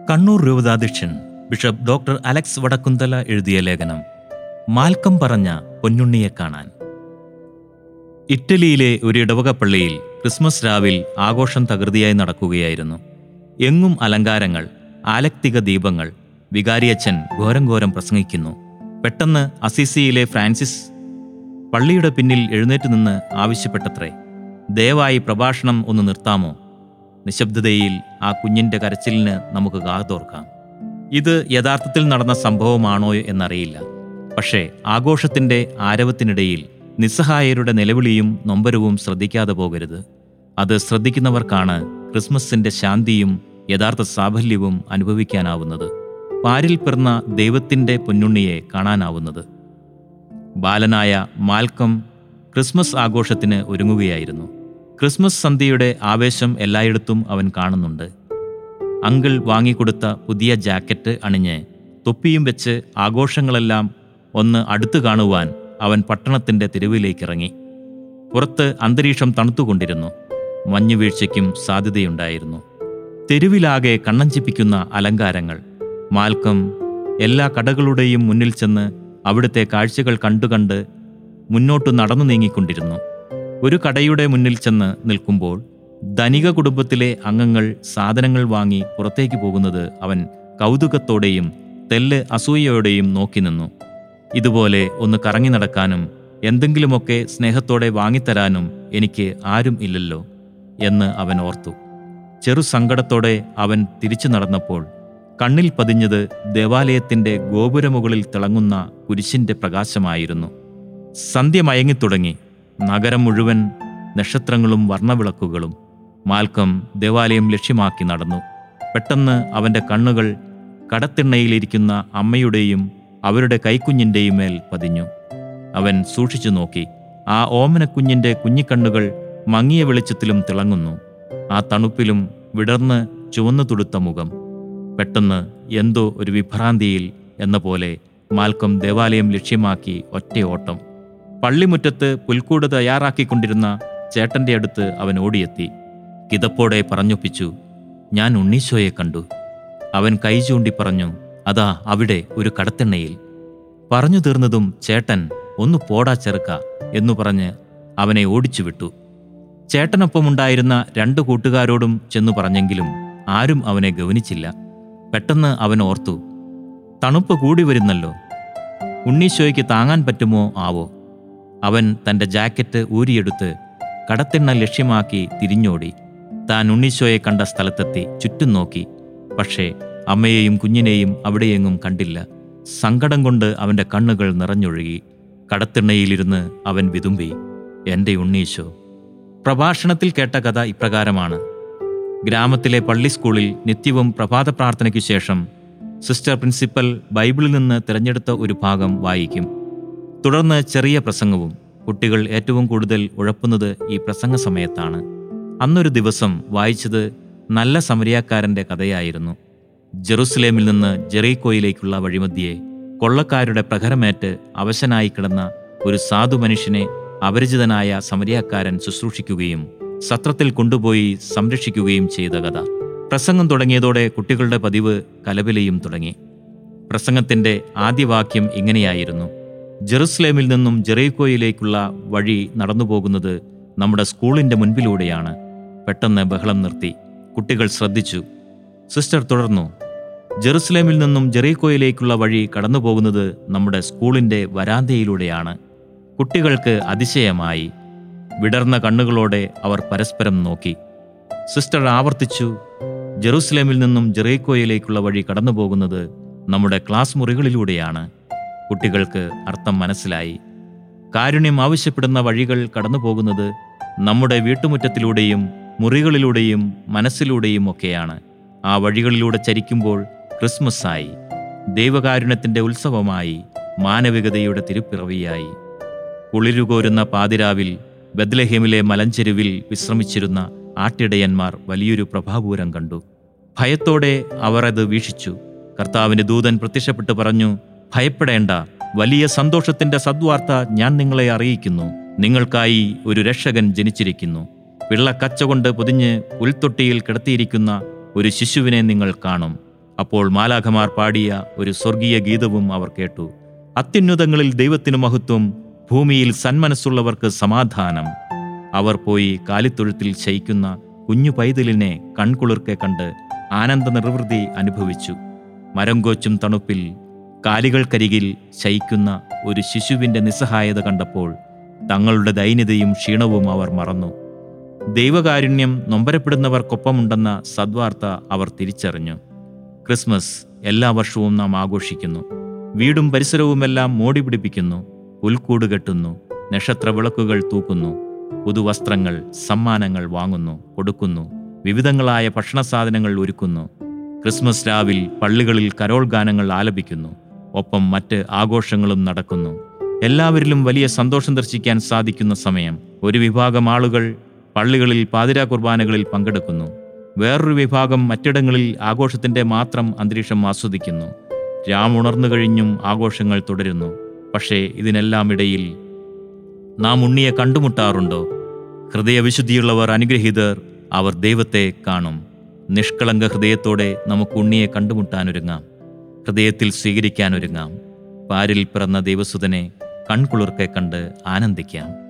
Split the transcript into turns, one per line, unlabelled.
കണ്ണൂർ രൂപതാധ്യക്ഷൻ bishop doctor Alex Vadakkumthala എഴുതിയ ലേഖനം മാൽക്കം പറഞ്ഞ പൊന്നുണ്ണിയെ കാണാൻ ഇറ്റലിയിലെ ഒരു ഇടവകപ്പള്ളിയിൽ ക്രിസ്മസ് രാവിൽ ആഘോഷം തകൃതിയായി നടക്കുകയായിരുന്നു എങ്ങും അലങ്കാരങ്ങൾ ആലക്തിക ദീപങ്ങൾ വികാരിയച്ഛൻ ഘോരം ഘോരം പ്രസംഗിക്കുന്നു പെട്ടെന്ന് അസിസിയിലെ ഫ്രാൻസിസ് പള്ളിയുടെ പിന്നിൽ എഴുന്നേറ്റ് നിന്ന് ആവശ്യപ്പെട്ടത്രേ ദയവായി പ്രഭാഷണം ഒന്ന് നിർത്താമോ നിശബ്ദതയിൽ ആ കുഞ്ഞിന്റെ കരച്ചിലിന് നമുക്ക് കാതോർക്കാം ഇത് യഥാർത്ഥത്തിൽ നടന്ന സംഭവമാണോ എന്നറിയില്ല പക്ഷേ ആഘോഷത്തിന്റെ ആരവത്തിനിടയിൽ നിസ്സഹായരുടെ നിലവിളിയും നൊമ്പരവും ശ്രദ്ധിക്കാതെ പോകരുത് അത് ശ്രദ്ധിക്കുന്നവർക്കാണ് ക്രിസ്മസിന്റെ ശാന്തിയും യഥാർത്ഥ സാഫല്യവും അനുഭവിക്കാനാവുന്നത് പാരിൽ പിറന്ന ദൈവത്തിന്റെ പൊന്നുണ്ണിയെ കാണാനാവുന്നത് ബാലനായ മാൽക്കം ക്രിസ്മസ് ആഘോഷത്തിന് ഒരുങ്ങുകയായിരുന്നു ക്രിസ്മസ് സന്ധ്യയുടെ ആവേശം എല്ലായിടത്തും അവൻ കാണുന്നുണ്ട് അങ്കിൾ വാങ്ങിക്കൊടുത്ത പുതിയ ജാക്കറ്റ് അണിഞ്ഞ് തൊപ്പിയും വെച്ച് ആഘോഷങ്ങളെല്ലാം ഒന്ന് അടുത്തു കാണുവാൻ അവൻ പട്ടണത്തിന്റെ തെരുവിലേക്കിറങ്ങി പുറത്ത് അന്തരീക്ഷം തണുത്തുകൊണ്ടിരുന്നു മഞ്ഞുവീഴ്ചയ്ക്കും സാധ്യതയുണ്ടായിരുന്നു തെരുവിലാകെ കണ്ണഞ്ചിപ്പിക്കുന്ന അലങ്കാരങ്ങൾ മാൽക്കം എല്ലാ കടകളുടെയും മുന്നിൽ ചെന്ന് അവിടുത്തെ കാഴ്ചകൾ കണ്ടുകണ്ട് മുന്നോട്ട് നടന്നു നീങ്ങിക്കൊണ്ടിരുന്നു ഒരു കടയുടെ മുന്നിൽ ചെന്ന് നിൽക്കുമ്പോൾ ധനിക കുടുംബത്തിലെ അംഗങ്ങൾ സാധനങ്ങൾ വാങ്ങി പുറത്തേക്ക് പോകുന്നത് അവൻ കൗതുകത്തോടെയും തെല്ല് അസൂയയോടെയും നോക്കി നിന്നു ഇതുപോലെ ഒന്ന് കറങ്ങി നടക്കാനും എന്തെങ്കിലുമൊക്കെ സ്നേഹത്തോടെ വാങ്ങിത്തരാനും എനിക്ക് ആരും ഇല്ലല്ലോ എന്ന് അവൻ ഓർത്തു ചെറു സങ്കടത്തോടെ അവൻ തിരിച്ചു നടന്നപ്പോൾ കണ്ണിൽ പതിഞ്ഞത് ദേവാലയത്തിന്റെ ഗോപുരമുകളിൽ തിളങ്ങുന്ന കുരിശിന്റെ പ്രകാശമായിരുന്നു സന്ധ്യ മയങ്ങിത്തുടങ്ങി നഗരം മുഴുവൻ നക്ഷത്രങ്ങളും വർണ്ണവിളക്കുകളും മാൽക്കം ദേവാലയം ലക്ഷ്യമാക്കി നടന്നു പെട്ടെന്ന് അവന്റെ കണ്ണുകൾ കടത്തിണ്ണയിലിരിക്കുന്ന അമ്മയുടെയും അവരുടെ കൈക്കുഞ്ഞിൻ്റെയും മേൽ പതിഞ്ഞു അവൻ സൂക്ഷിച്ചു നോക്കി ആ ഓമനക്കുഞ്ഞിന്റെ കുഞ്ഞിക്കണ്ണുകൾ മങ്ങിയ വെളിച്ചത്തിലും തിളങ്ങുന്നു ആ തണുപ്പിലും വിടർന്ന് ചുവന്നു തുടുത്ത മുഖം പെട്ടെന്ന് എന്തോ ഒരു വിഭ്രാന്തിയിൽ എന്ന പോലെ മാൽക്കം ദേവാലയം ലക്ഷ്യമാക്കി ഒറ്റയോട്ടം പള്ളിമുറ്റത്ത് പുൽക്കൂട് തയ്യാറാക്കിക്കൊണ്ടിരുന്ന ചേട്ടന്റെ അടുത്ത് അവൻ ഓടിയെത്തി കിതപ്പോടെ പറഞ്ഞൊപ്പിച്ചു ഞാൻ ഉണ്ണീശോയെ കണ്ടു അവൻ കൈ ചൂണ്ടി പറഞ്ഞു അതാ അവിടെ ഒരു കടത്തെണ്ണയിൽ പറഞ്ഞു തീർന്നതും ചേട്ടൻ ഒന്ന് പോടാ ചെറുക്ക എന്നു പറഞ്ഞ് അവനെ ഓടിച്ചു വിട്ടു ചേട്ടനൊപ്പമുണ്ടായിരുന്ന രണ്ടു കൂട്ടുകാരോടും ചെന്നു പറഞ്ഞെങ്കിലും ആരും അവനെ ഗവനിച്ചില്ല പെട്ടെന്ന് അവൻ ഓർത്തു തണുപ്പ് കൂടി വരുന്നല്ലോ ഉണ്ണീശോയ്ക്ക് താങ്ങാൻ പറ്റുമോ ആവോ അവൻ തന്റെ ജാക്കറ്റ് ഊരിയെടുത്ത് കടത്തിണ്ണ ലക്ഷ്യമാക്കി തിരിഞ്ഞോടി താൻ ഉണ്ണീശോയെ കണ്ട സ്ഥലത്തെത്തി ചുറ്റും നോക്കി പക്ഷേ അമ്മയെയും കുഞ്ഞിനെയും അവിടെയെങ്ങും കണ്ടില്ല സങ്കടം കൊണ്ട് അവന്റെ കണ്ണുകൾ നിറഞ്ഞൊഴുകി കടത്തിണ്ണയിലിരുന്ന് അവൻ വിതുമ്പി എന്റെ ഉണ്ണീശോ പ്രഭാഷണത്തിൽ കേട്ട കഥ ഇപ്രകാരമാണ് ഗ്രാമത്തിലെ പള്ളി സ്കൂളിൽ നിത്യവും പ്രഭാത പ്രാർത്ഥനയ്ക്കു ശേഷം സിസ്റ്റർ പ്രിൻസിപ്പൽ ബൈബിളിൽ നിന്ന് തിരഞ്ഞെടുത്ത ഒരു ഭാഗം വായിക്കും തുടർന്ന് ചെറിയ പ്രസംഗവും കുട്ടികൾ ഏറ്റവും കൂടുതൽ ഉഴപ്പുന്നത് ഈ പ്രസംഗ സമയത്താണ് അന്നൊരു ദിവസം വായിച്ചത് നല്ല സമരിയാക്കാരന്റെ കഥയായിരുന്നു ജെറുസലേമിൽ നിന്ന് ജെറീക്കോയിലേക്കുള്ള വഴിമധ്യേ കൊള്ളക്കാരുടെ പ്രഹരമേറ്റ് അവശനായി കിടന്ന ഒരു സാധു മനുഷ്യനെ അപരിചിതനായ സമരിയാക്കാരൻ ശുശ്രൂഷിക്കുകയും സത്രത്തിൽ കൊണ്ടുപോയി സംരക്ഷിക്കുകയും ചെയ്ത കഥ പ്രസംഗം തുടങ്ങിയതോടെ കുട്ടികളുടെ പതിവ് കലപിലയും തുടങ്ങി പ്രസംഗത്തിന്റെ ആദ്യവാക്യം ഇങ്ങനെയായിരുന്നു ജെറുസലേമിൽ നിന്നും ജെറീക്കോയിലേക്കുള്ള വഴി നടന്നുപോകുന്നത് നമ്മുടെ സ്കൂളിന്റെ മുൻപിലൂടെയാണ് പെട്ടെന്ന് ബഹളം നിർത്തി കുട്ടികൾ ശ്രദ്ധിച്ചു സിസ്റ്റർ തുടർന്നു ജെറുസലേമിൽ നിന്നും ജെറീക്കോയിലേക്കുള്ള വഴി കടന്നുപോകുന്നത് നമ്മുടെ സ്കൂളിന്റെ വരാന്തയിലൂടെയാണ് കുട്ടികൾക്ക് അതിശയമായി വിടർന്ന കണ്ണുകളോടെ അവർ പരസ്പരം നോക്കി സിസ്റ്റർ ആവർത്തിച്ചു ജെറൂസലേമിൽ നിന്നും ജെറീക്കോയിലേക്കുള്ള വഴി കടന്നുപോകുന്നത് നമ്മുടെ ക്ലാസ് മുറികളിലൂടെയാണ് കുട്ടികൾക്ക് അർത്ഥം മനസ്സിലായി കാരുണ്യം ആവശ്യപ്പെടുന്ന വഴികൾ കടന്നുപോകുന്നത് നമ്മുടെ വീട്ടുമുറ്റത്തിലൂടെയും മുറികളിലൂടെയും മനസ്സിലൂടെയും ഒക്കെയാണ് ആ വഴികളിലൂടെ ചരിക്കുമ്പോൾ ക്രിസ്മസായി ദൈവകാരുണ്യത്തിന്റെ ഉത്സവമായി മാനവികതയുടെ തിരുപ്പിറവിയായി കുളിരുകോരുന്ന പാതിരാവിൽ ബദ്ലഹേമിലെ മലഞ്ചെരുവിൽ വിശ്രമിച്ചിരുന്ന ആട്ടിടയന്മാർ വലിയൊരു പ്രഭാപൂരം കണ്ടു ഭയത്തോടെ അവർ അത് വീക്ഷിച്ചു കർത്താവിന്റെ ദൂതൻ പ്രത്യക്ഷപ്പെട്ട് പറഞ്ഞു ഭയപ്പെടേണ്ട വലിയ സന്തോഷത്തിന്റെ സദ്വാർത്ത ഞാൻ നിങ്ങളെ അറിയിക്കുന്നു നിങ്ങൾക്കായി ഒരു രക്ഷകൻ ജനിച്ചിരിക്കുന്നു പിള്ളക്കച്ച കൊണ്ട് പൊതിഞ്ഞ് പുൽത്തൊട്ടിയിൽ കിടത്തിയിരിക്കുന്ന ഒരു ശിശുവിനെ നിങ്ങൾ കാണും അപ്പോൾ മാലാഖമാർ പാടിയ ഒരു സ്വർഗീയ ഗീതവും അവർ കേട്ടു അത്യുന്നതങ്ങളിൽ ദൈവത്തിനു മഹത്വം ഭൂമിയിൽ സന്മനസ്സുള്ളവർക്ക് സമാധാനം അവർ പോയി കാലിത്തൊഴുത്തിൽ ശയിക്കുന്ന കുഞ്ഞു പൈതലിനെ കൺകുളിർക്കെ കണ്ട് ആനന്ദ നിർവൃതി അനുഭവിച്ചു മരംകോച്ചും തണുപ്പിൽ കാലികൾക്കരികിൽ ശയിക്കുന്ന ഒരു ശിശുവിൻ്റെ നിസ്സഹായത കണ്ടപ്പോൾ തങ്ങളുടെ ദൈന്യതയും ക്ഷീണവും അവർ മറന്നു ദൈവകാരുണ്യം നൊമ്പരപ്പെടുന്നവർക്കൊപ്പമുണ്ടെന്ന സദ്വാർത്ത അവർ തിരിച്ചറിഞ്ഞു ക്രിസ്മസ് എല്ലാ വർഷവും നാം ആഘോഷിക്കുന്നു വീടും പരിസരവുമെല്ലാം മോടി പിടിപ്പിക്കുന്നു പുൽക്കൂട് കെട്ടുന്നു നക്ഷത്ര വിളക്കുകൾ തൂക്കുന്നു പുതുവസ്ത്രങ്ങൾ സമ്മാനങ്ങൾ വാങ്ങുന്നു കൊടുക്കുന്നു വിവിധങ്ങളായ ഭക്ഷണ സാധനങ്ങൾ ഒരുക്കുന്നു ക്രിസ്മസ് രാവിൽ പള്ളികളിൽ കരോൾ ഗാനങ്ങൾ ആലപിക്കുന്നു ഒപ്പം മറ്റ് ആഘോഷങ്ങളും നടക്കുന്നു എല്ലാവരിലും വലിയ സന്തോഷം ദർശിക്കാൻ സാധിക്കുന്ന സമയം ഒരു വിഭാഗം ആളുകൾ പള്ളികളിൽ പാതിരാ കുർബാനകളിൽ പങ്കെടുക്കുന്നു വേറൊരു വിഭാഗം മറ്റിടങ്ങളിൽ ആഘോഷത്തിന്റെ മാത്രം അന്തരീക്ഷം ആസ്വദിക്കുന്നു രാം ഉണർന്നു കഴിഞ്ഞും ആഘോഷങ്ങൾ തുടരുന്നു പക്ഷേ ഇതിനെല്ലാം ഇടയിൽ നാം ഉണ്ണിയെ കണ്ടുമുട്ടാറുണ്ടോ ഹൃദയവിശുദ്ധിയുള്ളവർ അനുഗ്രഹീതർ അവർ ദൈവത്തെ കാണും നിഷ്കളങ്ക ഹൃദയത്തോടെ നമുക്ക് ഉണ്ണിയെ കണ്ടുമുട്ടാനൊരുങ്ങാം ഹൃദയത്തിൽ സ്വീകരിക്കാനൊരുങ്ങാം പാരിൽ പിറന്ന ദൈവസുതനെ കൺകുളിർക്കെ കണ്ട് ആനന്ദിക്കാം